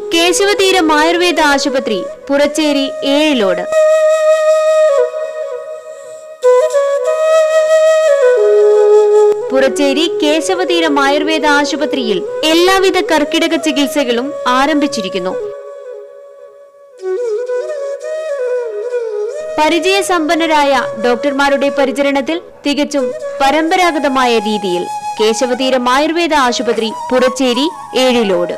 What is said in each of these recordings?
കേശവതീരം ആയുർവേദ ആശുപത്രി പുറച്ചേരി ഏഴിലോട് പുറച്ചേരി കേശവതീരം ആയുർവേദ ആശുപത്രിയിൽ എല്ലാവിധ കർക്കിടക ചികിത്സകളും ആരംഭിച്ചിരിക്കുന്നു പരിചയസമ്പന്നരായ ഡോക്ടർമാരുടെ പരിചരണത്തിൽ തികച്ചും പരമ്പരാഗതമായ രീതിയിൽ കേശവതീരം ആയുർവേദ ആശുപത്രി പുറച്ചേരി ഏഴിലോട്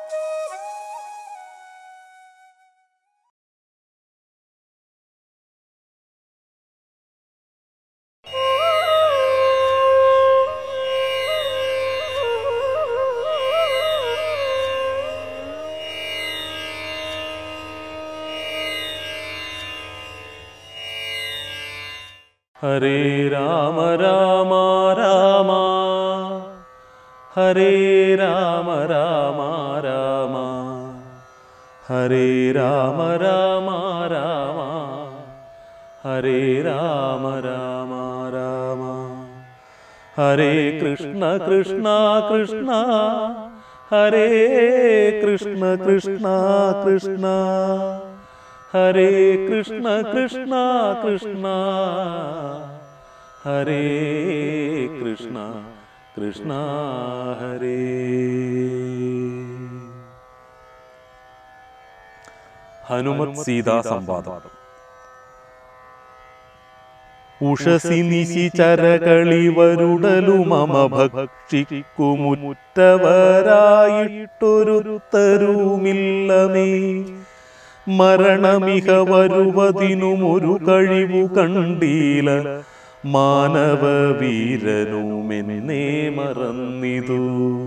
ഹരേ രാമ രാമ രാമ ഹരേ രാമ രാമ രാമ ഹരേ രാമ രാമ രാമ ഹരേ രാമ രാമ രാമ ഹരേ കൃഷ്ണ കൃഷ്ണ കൃഷ്ണ ഹരേ കൃഷ്ണ കൃഷ്ണ കൃഷ്ണ ഹരേ കൃഷ്ണ കൃഷ്ണ കൃഷ്ണ ഹരേ കൃഷ്ണ കൃഷ്ണ ഹരേ ഹനുമത് സീതാ സംവാദം ഉഷസി നിശി ചരകളിവരുടലു മമ ഭക്ഷിക്കുമുറ്റവരായിട്ടൊരു തരുമില്ലമേ മരണമിക വരുവതിനുമൊരു കഴിവു കണ്ടീല മാനവ വീരനുമെന്നേ മറന്നിതു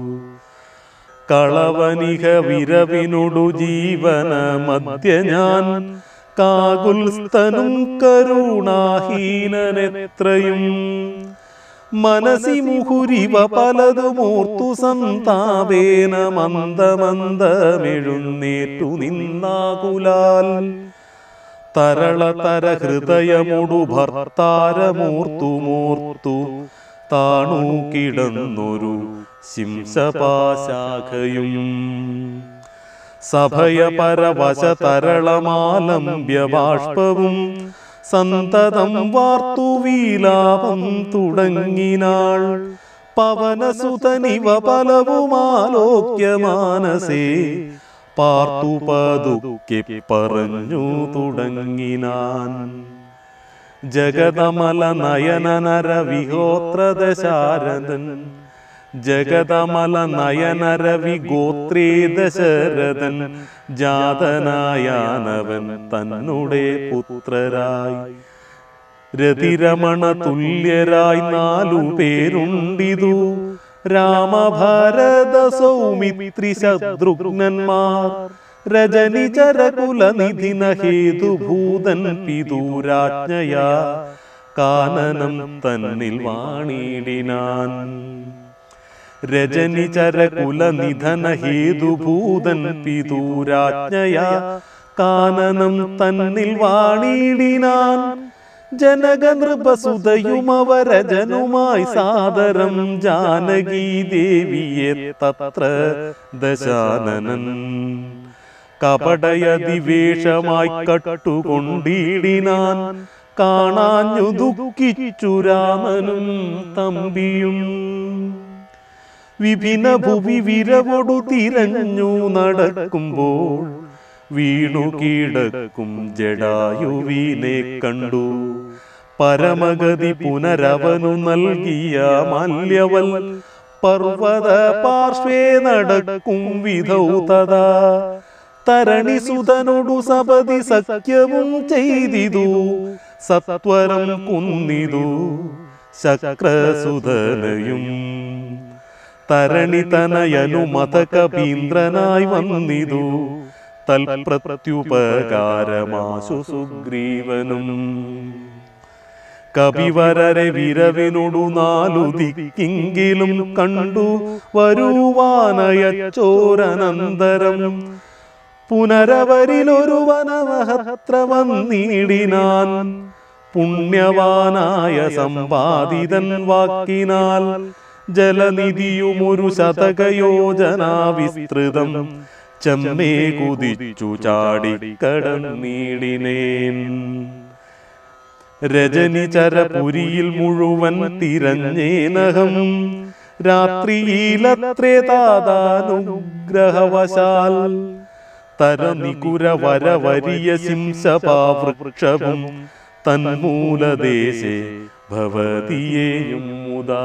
കളവനിക വിരവിനൊടു ജീവന മധ്യ ഞാൻ കാകുൽസ്തനും കരുണാഹീനനെത്രയും മനസി മുഹുരിവ പലതുമോർത്തു സന്താപേന മന്ദമന്ദമെഴുന്നേറ്റു നിന്നാകുലാൽ തരളതര ഹൃദയമൊടു ഭർത്താരമൂർത്തു മൂർത്തു താണു കിടന്നൊരു ശിംസപാശാഖയും സഭയ പരവശ തരളമാലംബ്യ ബാഷ്പവും സന്തതം വാർത്തു വീലാപം തുടങ്ങിനാൾ പവനസുതനിവ പലവുമാലോക്യ മാനസേ പാർത്തു പതുക്കെ പറഞ്ഞു തുടങ്ങിനാൻ ജഗതമല നയനനര വിഹോത്രദശാരദൻ ജഗതമല നയനരവി ഗോത്രേ ദശരഥൻ ജാതനായാനവൻ തന്നുടെ പുത്രരായി രതിരമണ തുല്യരായി നാലു പേരുണ്ടിതു രാമഭരത സൗമിത്രി ശത്രുഘ്നന്മാർ രജനി ചരകുല നിധിന ഹേതുഭൂതൻ പിതൂരാജ്ഞയാ കാനനം തന്നിൽ വാണിടിനാൻ രജനി ചരകുല നിധന ഹേതുഭൂതൻ പിതൂരാജ്ഞയാ കാനനം തന്നിൽ വാണിടിനാൻ ജനക നൃപസുതയുമവരജനുമായി സാദരം ജാനകീ ദേവിയെ തത്ര ദശാനനൻ കപടയതിവേഷമായി കട്ടുകൊണ്ടിടിനാൻ കാണാഞ്ഞു ദുഃഖിച്ചു രാമനും തമ്പിയും വിഭിന്ന ഭുവി വിരവൊടു തിരഞ്ഞു നടക്കുമ്പോൾ വീണു കീടക്കും ജഡായുവിനെ കണ്ടു പരമഗതി പുനരവനു നൽകിയ മല്യവൽ പർവത പാർശ്വേ നടക്കും വിധൗ തഥാ തരണി സുതനോടു സപതി സഖ്യവും ചെയ്തിതു സത്വരം കുന്നിതു ശക്രസുതനയും തരണി തനയനു മതകപീന്ദ്രനായി വന്നിതു തൽപ്രത്യുപകാരമാശു സുഗ്രീവനും കപിവരരെ വിരവിനോടു നാലു ദിക്കിങ്കിലും കണ്ടു വരുവാനയച്ചോരനന്തരം പുനരവരിലൊരു വനമഹത്ര വന്നിടിനാൻ പുണ്യവാനായ സമ്പാദിതൻ വാക്കിനാൽ ജലനിധിയുമൊരു ശതകയോജനാ വിസ്തൃതം ചെമ്മേ കുതിച്ചു ചാടി കടന്നീടിനേൻ രജനി ചരപുരിയിൽ മുഴുവൻ തിരഞ്ഞേനഹം രാത്രിയിലത്രേ താതാനുഗ്രഹവശാൽ തരനികുര വരവരിയ ശിംസപാവൃക്ഷവും തന്മൂലദേശേ ഭവതിയേയും മുതാ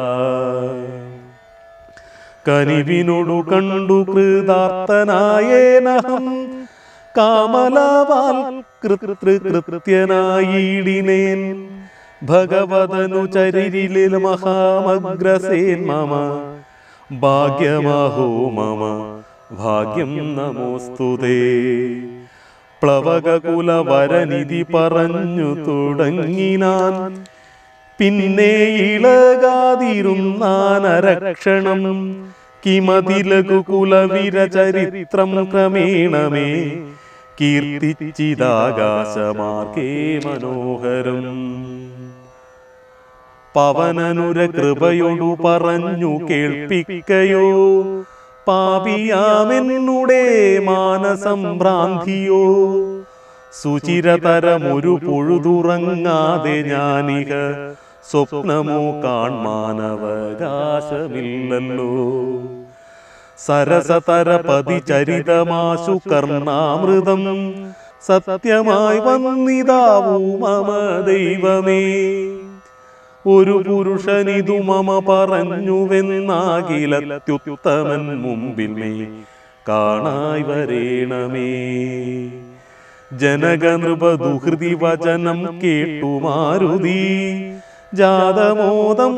കനിവിനോടു കണ്ടു കൃതാർത്ഥനായേനഹം കാമലാവാൽ കൃത്യനായിടിനേൻ ഭഗവതനു ചരിരിലിൽ മഹാമഗ്രസേൻ മമ ഭാഗ്യമഹോ മമ ഭാഗ്യം നമോസ്തുതേ പ്ലവകകുലവരനിധി പറഞ്ഞു തുടങ്ങിനാൻ പിന്നെ ഇളകാതിരുന്നാനരക്ഷണം കിമതിലകുകുലവിര ചരിത്രം ക്രമേണമേ കീർത്തിച്ചിതാകാശമാർഗേ മനോഹരം പവനനുര കൃപയോടു പറഞ്ഞു കേൾപ്പിക്കയോ പാപിയാമെന്നുടെ മാനസംഭ്രാന്തിയോ സുചിരതരമൊരു പൊഴുതുറങ്ങാതെ ഞാനിക സ്വപ്നമോ കാൺമാനവകാശമില്ലല്ലോ സരസതര പതിചരിതമാശു കർണാമൃതം സത്യമായി വന്നിതാവൂ മമ ദൈവമേ ഒരു പുരുഷനിതു മമ പറഞ്ഞുവെന്നാകിലത്യുത്തമൻ മുമ്പിൽ മേ കാണായി വരേണമേ ജനകനൃപദുഹൃതി വചനം കേട്ടു മാരുതി ജാതമോദം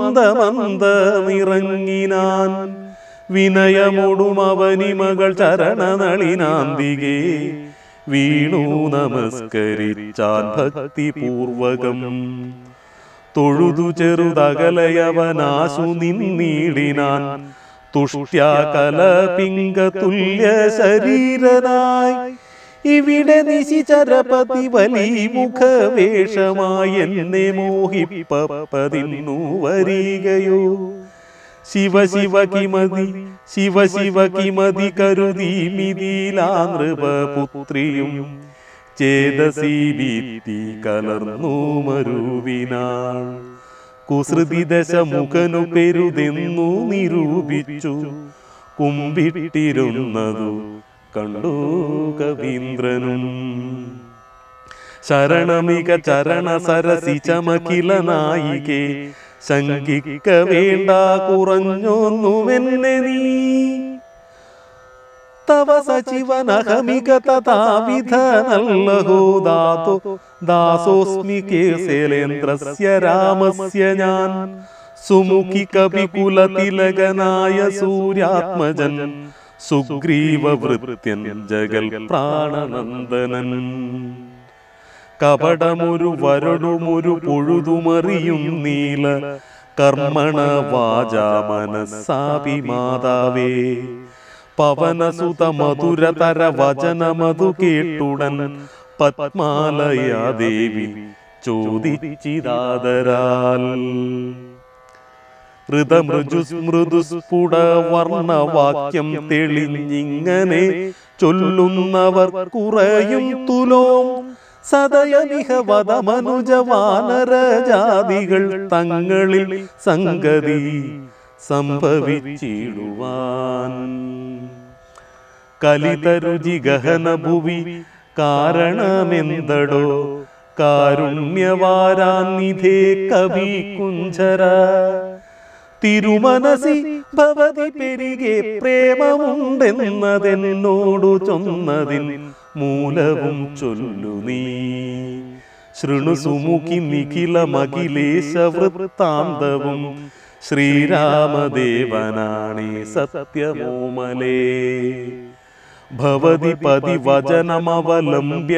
മന്ദമന്ദമിറങ്ങിനാൻ വിനയമോടും അവനിമകൾ ചരണനളിനാന്തികെ വീണു നമസ്കരിച്ചാൻ ഭക്തിപൂർവകം തൊഴുതു ചെറുതകലയവനാശു നിന്നീടിനാൻ തുഷ്ട്യാകല പിങ്ക തുല്യ ശരീരനായി ഇവിടെ നിശിചരപതി വലി മുഖവേഷമായി എന്നെ മോഹിപ്പതിന്നു വരികയോ ശിവ ശിവ കിമതി ശിവ ശിവ കിമതി കരുതി മിതിലാനൃപുത്രിയും ചേതസി ഭീതി കലർന്നു മരുവിനാൾ കുസൃതി ദശമുഖനു പെരുതെന്നു നിരൂപിച്ചു കുമ്പിട്ടിരുന്നതു കണ്ടു കവീന്ദ്രനും ശരണമിക ചരണ സരസി ചമകില നായികെ ശങ്കിക്ക വേണ്ട കുറഞ്ഞൊന്നുമെന്നെ നീ തവ സചിവനഹമിക തഥാവിധ നല്ലഹോ ദാതു ദാസോസ്മി കേസേലേന്ദ്രസ്യ രാമസ്യ ഞാൻ സുമുഖി കവികുല തിലകനായ സൂര്യാത്മജൻ സുഗ്രീവ വൃത്യൻ ജഗൽ പ്രാണനന്ദനൻ കപടമൊരു വരടുമൊരു പൊഴുതുമറിയും നീല കർമ്മണ വാചാ മനസ്സാപി മാതാവേ പവനസുത മധുരതര വചനമതു കേട്ടുടൻ പത്മാലയാ ദേവി ചോദിച്ചിതാദരാൽ ഹൃദമൃജുസ്മൃദുസ്ഫുട വർണ്ണവാക്യം തെളിഞ്ഞിങ്ങനെ ചൊല്ലുന്നവർ കുറയും തുലോം സദയമിഹ വദമനുജവാനരജാതികൾ തങ്ങളിൽ സംഗതി സംഭവിച്ചിടുവാൻ കലിതരുചി ഗഹന ഭുവി കാരണമെന്തടോ കാരുണ്യവാരാനിധേ കവി കുഞ്ചര തിരുമനസി ഭവതി പെരികെ പ്രേമമുണ്ടെന്നതെന്നോടു ചൊന്നതിൻ മൂലവും ചൊല്ലു നീ ശൃണു സുമുഖി നിഖില മകിലേശ വൃത്താന്തവും ശ്രീരാമദേവനാണേ സത്യമോമലേ ഭവതി പതി വചനമവലംബ്യ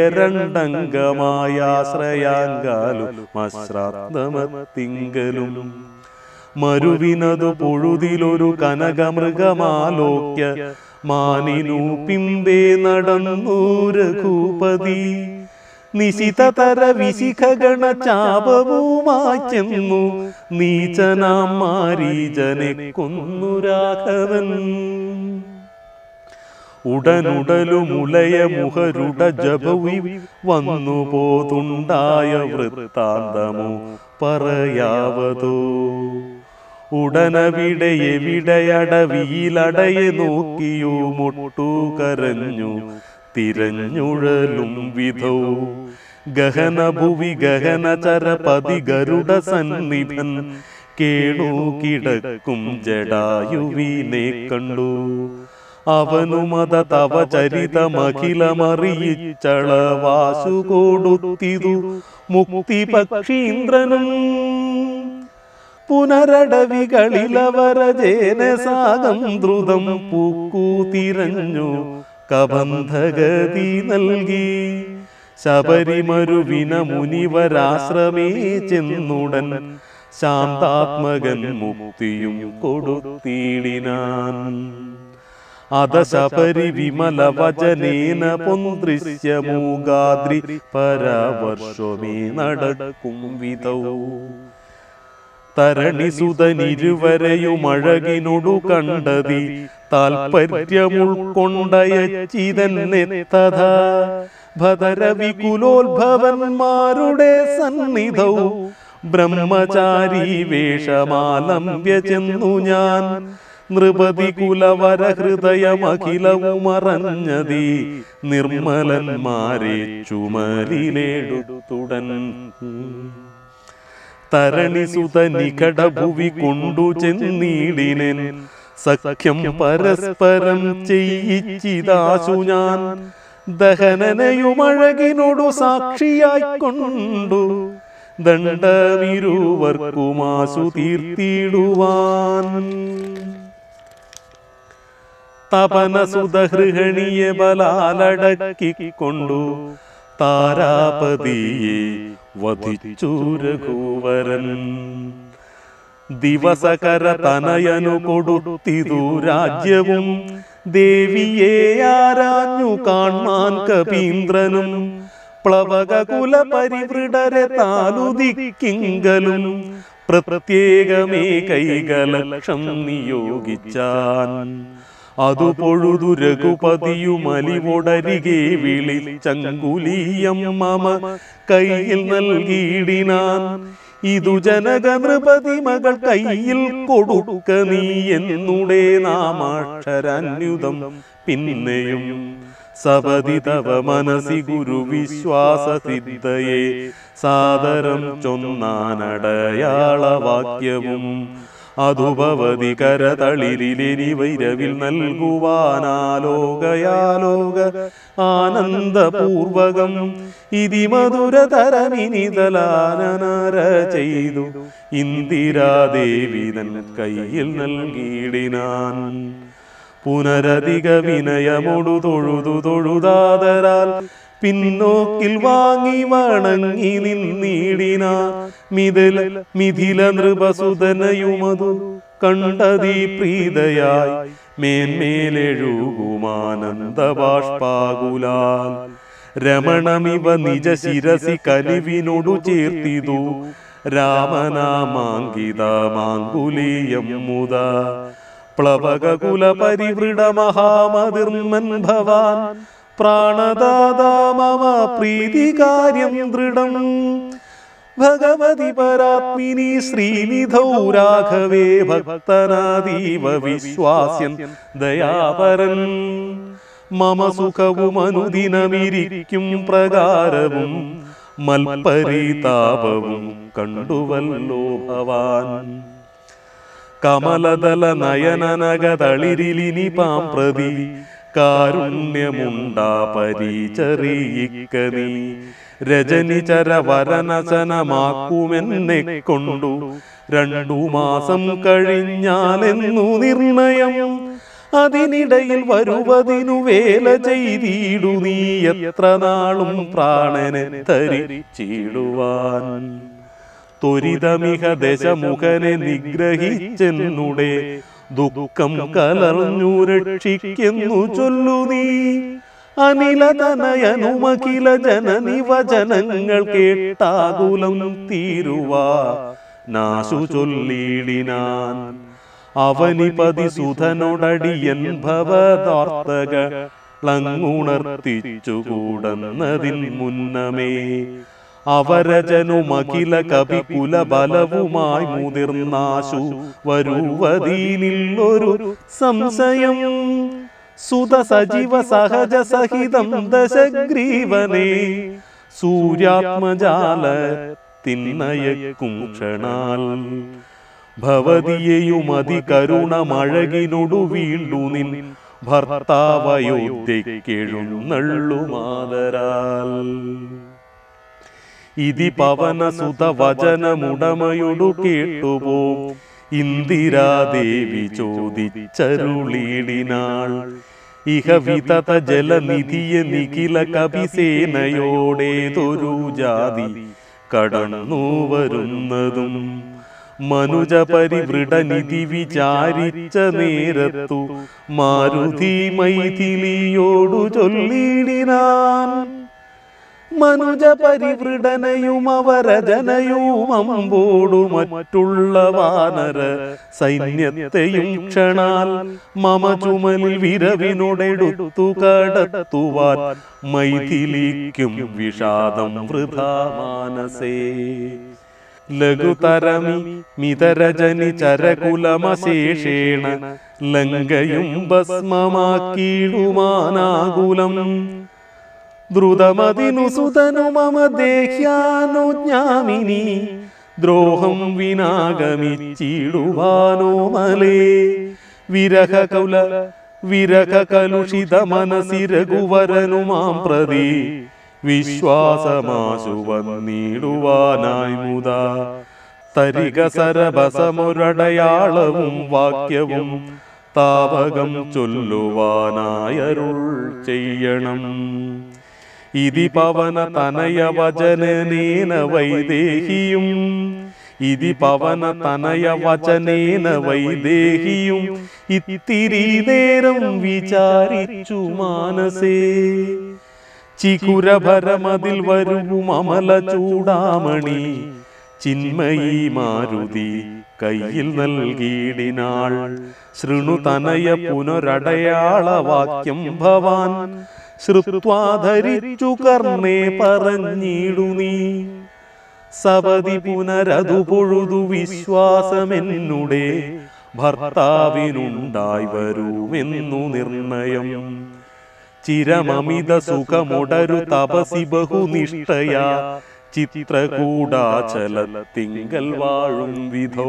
രണ്ടംഗമായാശ്രയാങ്കാലും അശ്രാന്തമത്തിങ്കലും മരുവിനതു പൊഴുതിലൊരു കനകമൃഗമാലോക്യ മാനിനു പിമ്പേ നടന്നു രഘുപതി നിശിതതര വിശിഖഗണ ചാപവുമായി ചെന്നു നീചനാം മാരീജനെ കൊന്നു രാഘവൻ ഉടനുടലുമുലയ മുഹരുട ജപവി വന്നു പോതുണ്ടായ വൃത്താന്തമോ പറയാവതോ ഉടനവിടെ എവിടെയടവിയിലടയെ നോക്കിയോ മുട്ടു കരഞ്ഞു തിരഞ്ഞുഴലും വിധൗ ഗഹന ഭുവി ഗഹന ചരപതി ഗരുഡ സന്നിഭൻ കേണു കിടക്കും ജടായുവിനെ കണ്ടു അവനുമത തവ ചരിതമഖിലമറിയിച്ചളവാസു കൊടുത്തിതു മുക്തി പക്ഷീന്ദ്രനും പുനരടവികളിലവരജേനസാഗം ദ്രുതം പൂക്കൂ തിരഞ്ഞു കബന്ധഗതി നൽകി ശബരിമരുവിന മുനിവരാശ്രമേ ചെന്നുടൻ ശാന്താത്മകൻ മുക്തിയും കൊടുത്തിടിനാൻ അത ശബരി വിമല വചനേന പൊന്തൃശ്യമൂകാദ്രി പരാവർഷമേ നടക്കും വിധൗ തരണിസുതനിരുവരെയുമഴകിനൊടു കണ്ടതി താൽപര്യമുൾക്കൊണ്ടയച്ചിതന്നെ തഥാ ഭദരവികുലോത്ഭവന്മാരുടെ സന്നിധൗ ബ്രഹ്മചാരി വേഷമാലംബ്യ ചെന്നു ഞാൻ നൃപതി കുലവര ഹൃദയമഖിലവുമറഞ്ഞതി നിർമ്മലന്മാരെ ചുമലിലെടുത്തുടൻ തരണിസുത നികടഭുവി കൊണ്ടു ചെന്നീടിനൻ സഖ്യം പരസ്പരം ചെയ്യിച്ചിതാശു ഞാൻ ദഹനനയുമഴകിനോടു സാക്ഷിയായി കൊണ്ടു ദണ്ഡമിരുവർക്കുമാശു തീർത്തിടുവാൻ തപനസുതഹൃഹണിയെ ബലാലടക്കിക്കൊണ്ടു താരാപതിയെ വധിച്ചു രഘുവരൻ ദിവസകര തനയനു കൊടുത്തിതു രാജ്യവും ദേവിയെ ആരാഞ്ഞു കാൺമാൻ കപീന്ദ്രനും പ്ലവക കുല പരിവൃടരെ താലുദിക്കിങ്കലും പ്രത്യേകമേ കൈകലക്ഷം നിയോഗിച്ചാൻ അതു പൊഴുതു രഘുപതിയുമലിവൊടരികെ വിളിച്ചങ്കുലീയം മമ കയ്യിൽ നൽകിയിടിനാൻ ഇതു ജനക നൃപതി മകൾ കയ്യിൽ കൊടുക്ക നീ എന്നുടേ നാമാക്ഷരന്യുതം പിന്നെയും സപതി തവ മനസി ഗുരു വിശ്വാസ സിദ്ധയെ സാദരം ചൊന്നാനടയാളവാക്യവും അതുഭവതി കരതളിരിലെനി വൈരവിൽ നൽകുവാനാലോകയാലോക ആനന്ദപൂർവകം ഇതി മധുരതരമിനിതലാനര ചെയ്തു ഇന്ദിരാദേവി തൻ കയ്യിൽ നൽകിയിടിനാൻ പുനരധിക വിനയമൊടു തൊഴുതു തൊഴുതാതരാൽ പിന്നോക്കിൽ വാങ്ങി വണങ്ങി നിന്നിടിന മിഥില മിഥില നൃപസുതനയുമതു കണ്ടതീ പ്രീതയായി മേന്മേലെഴുകുമാനന്ദ ബാഷ്പാകുലാൽ രമണമിവ നിജ ശിരസി കലിവിനോടു ചേർത്തിതു രാമനാമാങ്കിത മാങ്കുലീയം മുത പ്ലവകുല പരിവൃട മഹാമതിർമൻ ഭവാൻ പ്രാണദാതാ മമ പ്രീതികാര്യം ദൃഢം ഭഗവതി പരാത്മിനി ശ്രീനിധൗ രാഘവേ ഭക്തനാദീവ വിശ്വാസ്യൻ ദയാപരൻ മമ സുഖവും അനുദിനമിരിക്കും പ്രകാരവും മൽപരിതാപവും കണ്ടുവല്ലോ ഭവാൻ കമലദല നയനനകതളിരിലിനി പാം പ്രതി കാരുണ്യമുണ്ടാ പരിചറിയിക്ക നീ രജനിചര വരനശനമാക്കുമെന്നെ കൊണ്ടു രണ്ടു മാസം കഴിഞ്ഞാലെന്നു നിർണയം അതിനിടയിൽ വരുവതിനു വേല ചെയ്തിടു നീ എത്ര നാളും പ്രാണനെ ധരിച്ചിടുവാൻ ത്വരിതമിഹ ദശമുഖനെ നിഗ്രഹിച്ചെന്നുടെ ദുഃഖം കലർന്നു രക്ഷിക്കുന്നു ചൊല്ലു നീ അനിലതനയനുമഖില ജനനി വചനങ്ങൾ കേട്ടാകുലം തീരുവാ നാശു ചൊല്ലിടിനാൻ അവനിപതി സുധനോടടിയൻ ഭവതാർത്തക ളങ്ങുണർത്തിച്ചുകൂടന്നതിൻ മുന്നമേ അവരജനുമഖില കവി കുലബലവുമായി മുതിർന്നാശു വരുവതീനില്ലൊരു സംശയം സുത സജീവ സഹജ സഹിതം ദശഗ്രീവനെ സൂര്യാത്മജാല തിന്നയക്കും ക്ഷണാൽ ഭവതിയെയും അതികരുണമഴകിനൊടു വീണ്ടു നിൻ ഭർത്താവയോധ്യക്കെഴുന്നള്ളുമാതരാൽ ഇതി പവന സുത വചനമുടമയൊടു കേട്ടുപോ ഇന്ദിരാദേവി ചോദിച്ചരുളീടിനാൾ ഇഹ വിതത ജലനിധിയെ നിഖില കവിസേനയോടേതൊരു ജാതി കടന്നു വരുന്നതും മനുജ പരിവൃടനിധി വിചാരിച്ച നേരത്തു മാരുതി മൈഥിലിയോടു ചൊല്ലിടിനാൻ മനുജ പരിവൃടനയും അവരജനയും അമ്പോടു മറ്റുള്ള വാനര സൈന്യത്തെയും ക്ഷണാൽ മമ ചുമലിൽ വിരവിനോടെടുത്തു കടത്തുവാൻ മൈഥിലിക്കും വിഷാദം വൃഥാ മാനസേ ലഘുതരമി മിതരജനി ചരകുലമശേഷേണ ലങ്കയും ഭസ്മമാക്കിയിടുമാനാകുലം ദ്രുതമതിനു സുതനു മമ ദേഹ്യാനുജ്ഞാമിനി ദ്രോഹം വിനാഗമിച്ചിടുവാനോ മലേ വിരഹ കൗല വിരഹ കലുഷിത മനസി രഘുവരനുമാം പ്രതി വിശ്വാസമാശു വന്നിടുവാനായി മുതാ തരിക സരഭസമൊരടയാളവും വാക്യവും താപകം ചൊല്ലുവാനായരുൾ ചെയ്യണം ഇതി പവന തനയ വചനേന വൈദേഹിയും ഇതി പവന തനയ വചനേന വൈദേഹിയും ഇത്തിരി നേരം വിചാരിച്ചു മാനസേ ചികുരഭരമതിൽ വരും അമല ചൂടാമണി ചിന്മയി മാരുതി കയ്യിൽ നൽകിയിടിനാൾ ശൃണു തനയ പുനരടയാളവാക്യം ഭവാൻ ശ്രുത്വാധരിച്ചു കർണേ പറഞ്ഞിടു നീ സപതി പുനരതു പൊഴുതു വിശ്വാസമെന്നുടെ ഭർത്താവിനുണ്ടായി വരുമെന്നു നിർണയം ചിരമമിത സുഖമുടരു തപസി ബഹുനിഷ്ഠയ ചിത്രകൂടാചലത്തിങ്കൽ വാഴും വിധോ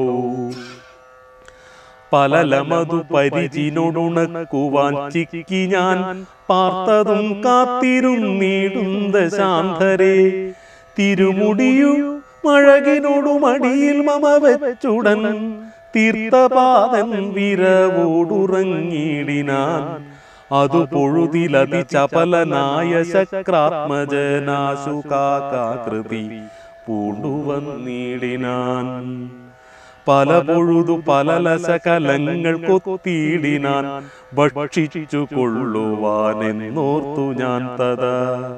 പലലമതു പരിചിനൊടുണക്കുവാൻ ചിക്കി ഞാൻ പാർത്തതും കാത്തിരുന്നീടുന്ന ശാന്തരെ തിരുമുടിയു മഴകിനോടുമടിയിൽ മമ വെച്ചുടൻ തീർത്ഥപാദൻ വിരവോടുറങ്ങിടിനാൻ അതു പൊഴുതിലതി ചപലനായ ശക്രാത്മജനാശു കാകാകൃതി പൂണ്ടുവന്നിടിനാൻ പല പൊഴുതു പല ലശകലങ്ങൾ കൊത്തിയിടിനാൻ ഭക്ഷിച്ചു കൊള്ളുവാനെന്നോർത്തു ഞാൻ തഥാ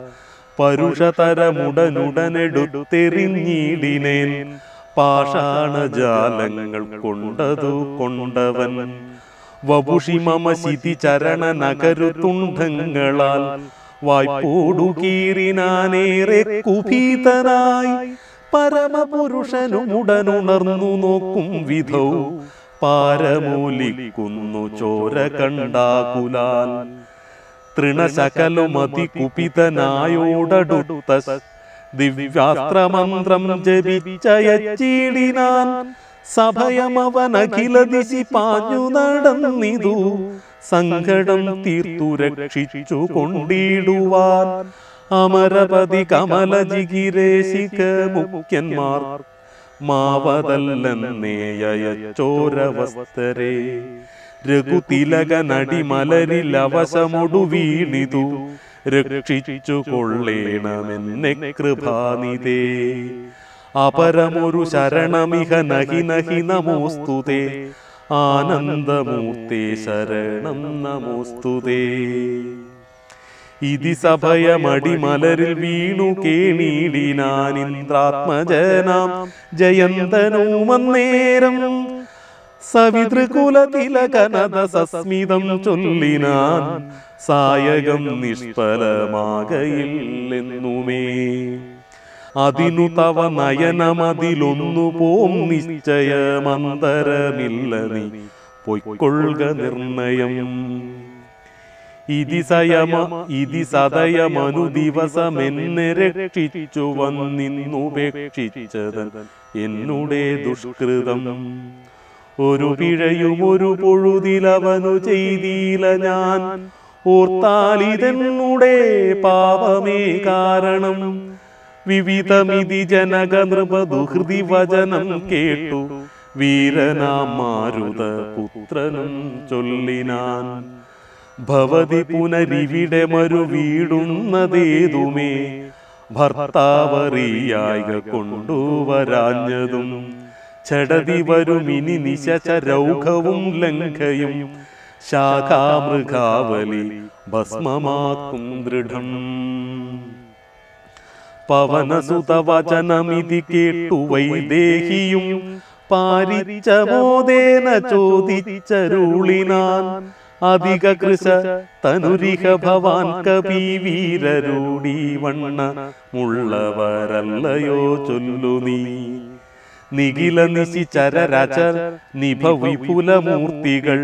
പരുഷതരമുടനുടനെടുത്തെറിഞ്ഞിടിനേൻ പാഷാണജാലങ്ങൾ കൊണ്ടതു കൊണ്ടവൻ വപുഷി മമ ശിതി ചരണ നഗരു തുണ്ടങ്ങളാൽ വായ്പോടു കീറിനാനേറെ കുഭീതനായി പരമപുരുഷനുമുടനുണർന്നു നോക്കും വിധൗ പാരമൂലിക്കുന്നു ചോര കണ്ടാകുലാൽ തൃണശകലുമതി കുപിതനായോടടുത്ത ദിവ്യാസ്ത്രമന്ത്രം ജപിച്ചയച്ചിടിനാൻ സഭയമവനഖില ദിശി പാഞ്ഞു നടന്നിതു സങ്കടം തീർത്തു രക്ഷിച്ചു കൊണ്ടിടുവാൻ അമരപതി കമല ജിഗിരേശിക മുഖ്യന്മാർ മാവതല്ലെന്നേയച്ചോരവസ്തരെ രഘുതിലകനടി മലരിൽ അവശമൊടു വീണിതു രക്ഷിച്ചു കൊള്ളേണമെന്നെ കൃപാനിതേ അപരമൊരു ശരണമിഹ നഹി നഹി നമോസ്തുതേ ആനന്ദമൂർത്തേ ശരണം നമോസ്തുതേ ഇതി സഭയമടിമലരിൽ വീണു കേണീടിനാനിന്ദ്രാത്മജനാം ജയന്തനുമന്നേരം സവിതൃകുല തിലകനത സസ്മിതം ചൊല്ലിനാൻ സായകം നിഷ്ഫലമാകയില്ലെന്നുമേ അതിനു തവ നയനമതിലൊന്നു പോം നിശ്ചയമന്തരമില്ല നീ പൊയ്ക്കൊള്ളുക നിർണയം ഇതി സയമ ഇതി സദയമനു ദിവസമെന്നെ രക്ഷിച്ചു വന്നിന്നുപേക്ഷിച്ചതൻ എന്നുടെ ദുഷ്കൃതം ഒരു പിഴയും ഒരു പൊഴുതിലവനു ചെയ്തില്ല ഞാൻ ഓർത്താലിതെന്നുടെ പാപമേ കാരണം വിവിധമിതി ജനക നൃപദുഹൃതി വചനം കേട്ടു വീരനാം മാരുത പുത്രനും ചൊല്ലിനാൻ ഭവതി പുനരിവിടെ മരു വീടുന്നതേതുമേ ഭർത്താവറിയായ കൊണ്ടുവരാഞ്ഞതും ചടതി വരുമിനി നിശചരൗഘവും ലംഘയും ശാഖാമൃഗാവലി ഭസ്മമാക്കും ദൃഢം പവനസുതവചനമിതി കേട്ടു വൈദേഹിയും പാരിച്ച മോദേന ചോദിച്ചരുളിനാൻ അധിക കൃശ തനുരിഹ ഭവാൻ കവി വീരരൂഢി വണ്ണ മുള്ളവരല്ലയോ ചൊല്ലു നീ നിഖില നിശിചരരച നിഭ വിപുലമൂർത്തികൾ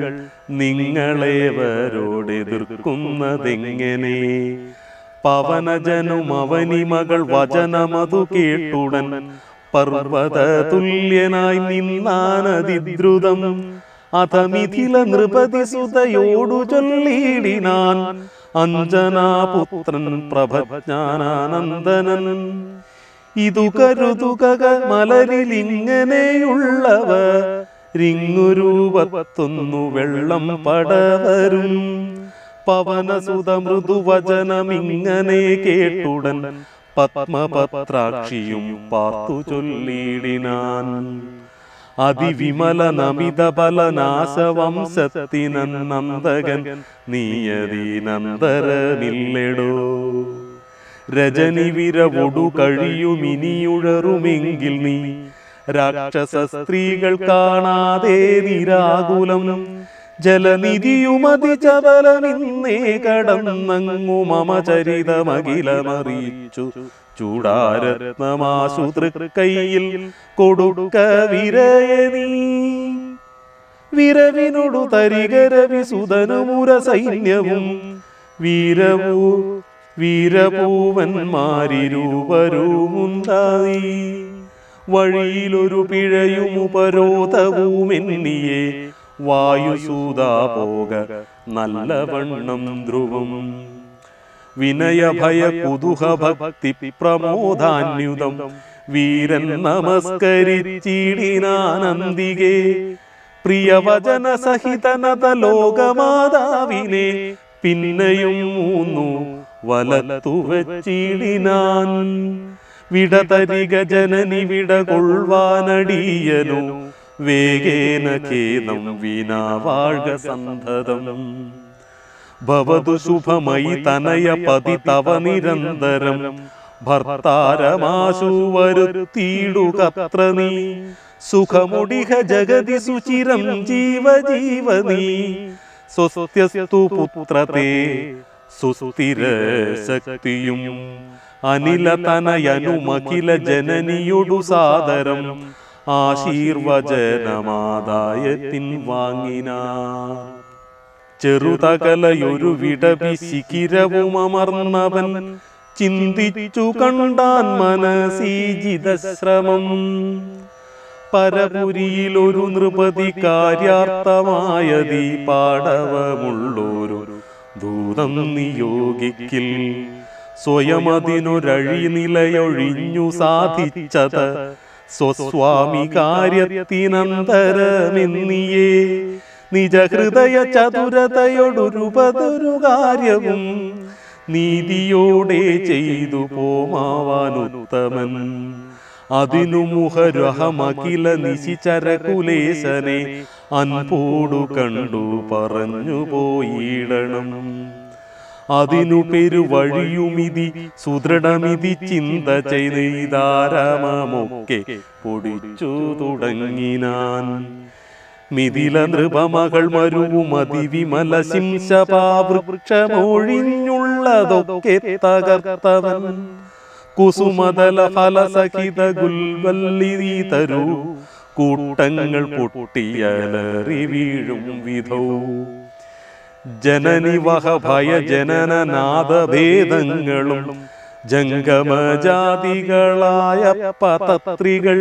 നിങ്ങളേവരോടെതിർക്കുന്നതെങ്ങനെ പവനജനും അവനിമകൾ വചനമതു കേട്ടുടൻ പർവ്വത തുല്യനായി നിന്നാനതിദ്രുതം അധമിഥില നൃപതി സുതയോടു ചൊല്ലിയിടിനാൻ അഞ്ജനാപുത്രൻ പ്രഭജ്ഞാനാനന്ദനൻ ഇതു കരുതുക മലരിലിങ്ങനെയുള്ളവ റിങ്ങുരൂപത്തൊന്നു വെള്ളം പടവരും പവനസുത മൃദുവചനമിങ്ങനെ കേട്ടുടൻ പത്മപത്രാക്ഷിയും പാർത്തു ചൊല്ലിയിടിനാൻ അതിവിമല നമിത ബലനാശവംശത്തിനന്ദകൻ നീയതീനന്തരമില്ലെടോ രജനി വിരവൊടു കഴിയുമിനിയുഴറുമെങ്കിൽ നീ രാക്ഷസ സ്ത്രീകൾ കാണാതെ നിരാകുലം ജലനിധിയുമതി ചബലമിന്നേ കടന്നങ്ങു മമ ചരിതമഖിലമറിയിച്ചു ചൂടാരത്നമാശു തൃക്കൈയിൽ കൊടുക്ക വിരയനീ വിരവിനൊടു തരികരവിസുതനുമുര സൈന്യവും വീരവൂ വീരപൂവന്മാരിരൂപരുമുണ്ടായി വഴിയിലൊരു പിഴയും ഉപരോധവുമെന്നിയെ വായുസൂതാ പോക നല്ലവണ്ണം ധ്രുവം വിനയഭയ കുതുഹ ഭക്തി പ്രമോദാന്യുതം വീരൻ നമസ്കരിച്ചിടിനാനന്ദികേ പ്രിയവചന സഹിതനത ലോകമാതാവിനെ പിന്നെയും മൂന്നു വലത്തു വച്ചിടിനാൻ വിടതരിക ജനനി വിട കൊള്ളുവാനടിയനു വേഗേന ഖേദം വിനാ വാഴ്ക സന്തതം ഭവതു ശുഭമയി തനയ പതി തവ നിരന്തരം ഭർത്താരമാശു വരുത്തിയിടുകത്ര നീ സുഖമുടിഹ ജഗതി സുചിരം ജീവ ജീവ നീ സ്വസ്ത്യസ്തു പുത്രത്തെ സുസ്ഥിര ശക്തിയും അനില തനയനുമഖില ജനനിയൊടു സാദരം ആശീർവചനമാതായ പിൻവാങ്ങിനാ ചെറുതകലയൊരു വിടവി ശിഖിരവുമർന്നവൻ ചിന്തിച്ചു കണ്ടാൻ മനസീജിതശ്രമം പരപുരിയിലൊരു നൃപതി കാര്യാർത്ഥമായതി പാടവമുള്ളൊരു ദൂതം നിയോഗിക്കിൽ സ്വയമതിനൊരഴി നിലയൊഴിഞ്ഞു സാധിച്ചത് സ്വസ്വാമി കാര്യത്തിനന്തരമെന്നിയേ നിജഹൃദയ ചതുരതയൊടൊരുപതൊരു കാര്യവും നീതിയോടെ ചെയ്തു പോമാവാനുത്തമൻ അതിനു മുഹരഹമഖില നിശിചരകുലേശനെ അൻപോടു കണ്ടു പറഞ്ഞു പോയിടണം അതിനു പെരുവഴിയുമിതി സുദൃഢമിതി ചിന്ത ചെയ്ത് ഇതാരാമമൊക്കെ പൊടിച്ചു തുടങ്ങിനാൻ മിഥില നൃപമകൾ മരുവും അതിവിമല ശിംശപാവൃക്ഷമൊഴിഞ്ഞുള്ളതൊക്കെ തകർത്തവൻ കുസുമതല ഫലസഹിത ഗുൽവല്ലി നീ തരൂ കൂട്ടങ്ങൾ പൊട്ടിയലറി വീഴും വിധൗ ജനനിവഹ ഭയ ജനനനാദഭേദങ്ങളും ജംഗമജാതികളായ പതത്രികൾ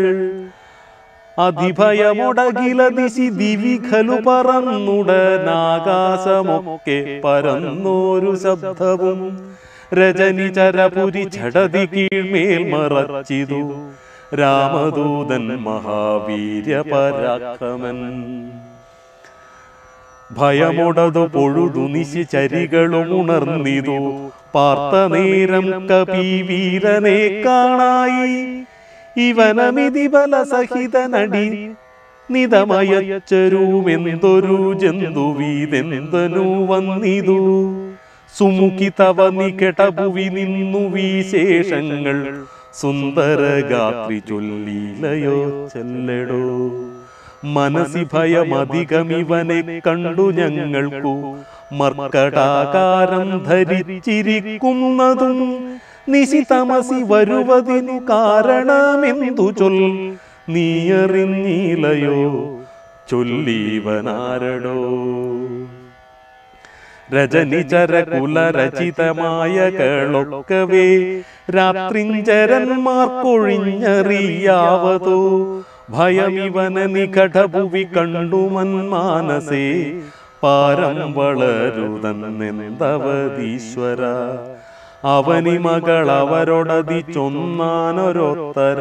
അതിഭയമൊടകില ദിശി ദിവിഖലു പറന്നുടനാകാശമൊക്കെ പരന്നോരു ശബ്ദവും രജനി ചരപുരി ചടതി കീഴ്മേൽ മറച്ചിതു രാമദൂതൻ മഹാവീര്യ പരാക്രമൻ ഭയമൊടതു പൊഴുതു നിശി ചരികളും ഉണർന്നിതു പാർത്ത നേരം കപീവീരനെ കാണായി ഇവനമിതി ബല സഹിതനടി നിതമയച്ചരുമെന്തൊരു ജന്തുവീതെന്തനു വന്നിതു സുമുഖി തവ നികടഭുവി നിന്നു വിശേഷങ്ങൾ സുന്ദര ഗാത്രി ചൊല്ലിലയോ ചെല്ലടോ മനസി ഭയമധികമിവനെ കണ്ടു ഞങ്ങൾക്കു മർക്കടാകാരം ധരിച്ചിരിക്കുന്നതും നിശിതമസി വരുവതിനു കാരണമെന്തു ചൊൽ നീയറിഞ്ഞിലയോ ചൊല്ലീവനാരടോ രജനിചര കുലരചിതമായ കളൊക്കവേ രാത്രിഞ്ചരന്മാർക്കൊഴിഞ്ഞറിയാവതോ ഭയമിവന നികടഭുവി കണ്ടു മന്മാനസേ പാരം വളരുതെന്നെന്തവതീശ്വര അവനി മകൾ അവരൊടതി ചൊന്നാനൊരൊത്തര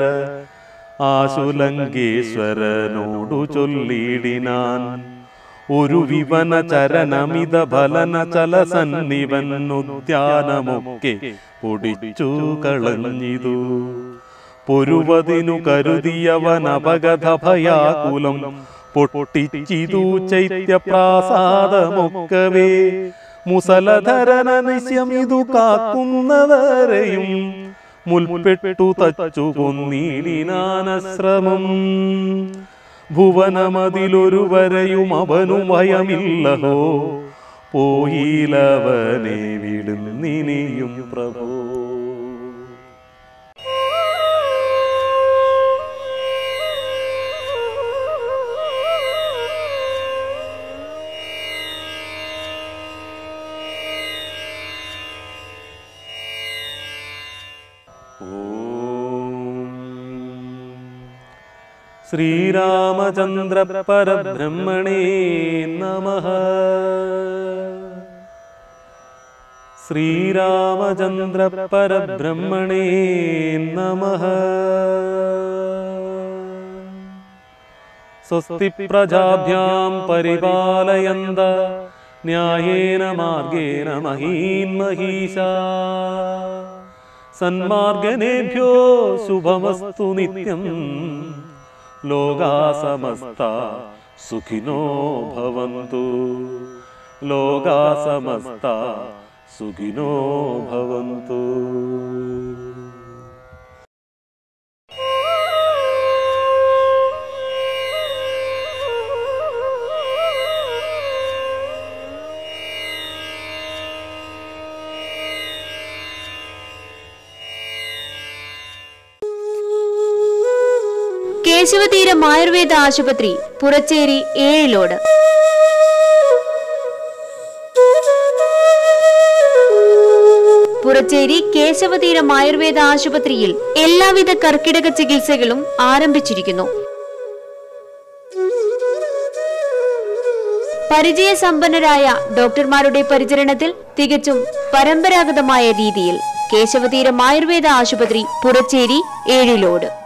ആശുലങ്കേശ്വരനോടു ചൊല്ലിടിനാൻ ഒരു വിവന ചരനമിത ഫലന ചല സന്നിവന്നുദ്യാനമൊക്കെ പൊടിച്ചു കളഞ്ഞിതു പൊരുവതിനു കരുതിയവൻ അപകഥ ഭയാകുലം പൊട്ടിച്ചിതു ചൈത്യപ്രാസാദമൊക്കവേ മുസലധരന നിശ്യമിതു കാക്കുന്നവരെയും മുൽപ്പെട്ടു തച്ചു കൊന്നീടിനാനശ്രമം ഭുവനമതിലൊരുവരെയും അവനും ഭയമില്ലഹോ പോയിലവനെ വിടുന്നിനിയും പ്രഭോ ശ്രീരാമചന്ദ്ര പരബ്രഹ്മണേ നമ ശ്രീരാമചന്ദ്ര പരബ്രഹ്മണേ നമ സ്വസ്തി പ്രജാഭ്യാം പരിപാലയന്ത ന്യായേന മാർഗേണ മഹീൻ മഹീശാ സന്മാർഗനേഭ്യോ ശുഭമസ്തു നിത്യം ലോകാ സമസ്ത സുഖിനോ ഭവന്തു ലോകാ സമസ്ത സുഖിനോ ഭവന്തു കേശവതീരം ആയുർവേദ ആശുപത്രി പുറച്ചേരി ഏഴിലോട് പുറച്ചേരി കേശവതീരം ആയുർവേദ ആശുപത്രിയിൽ എല്ലാവിധ കർക്കിടക ചികിത്സകളും ആരംഭിച്ചിരിക്കുന്നു പരിചയസമ്പന്നരായ ഡോക്ടർമാരുടെ പരിചരണത്തിൽ തികച്ചും പരമ്പരാഗതമായ രീതിയിൽ കേശവതീരം ആയുർവേദ ആശുപത്രി പുറച്ചേരി ഏഴിലോട്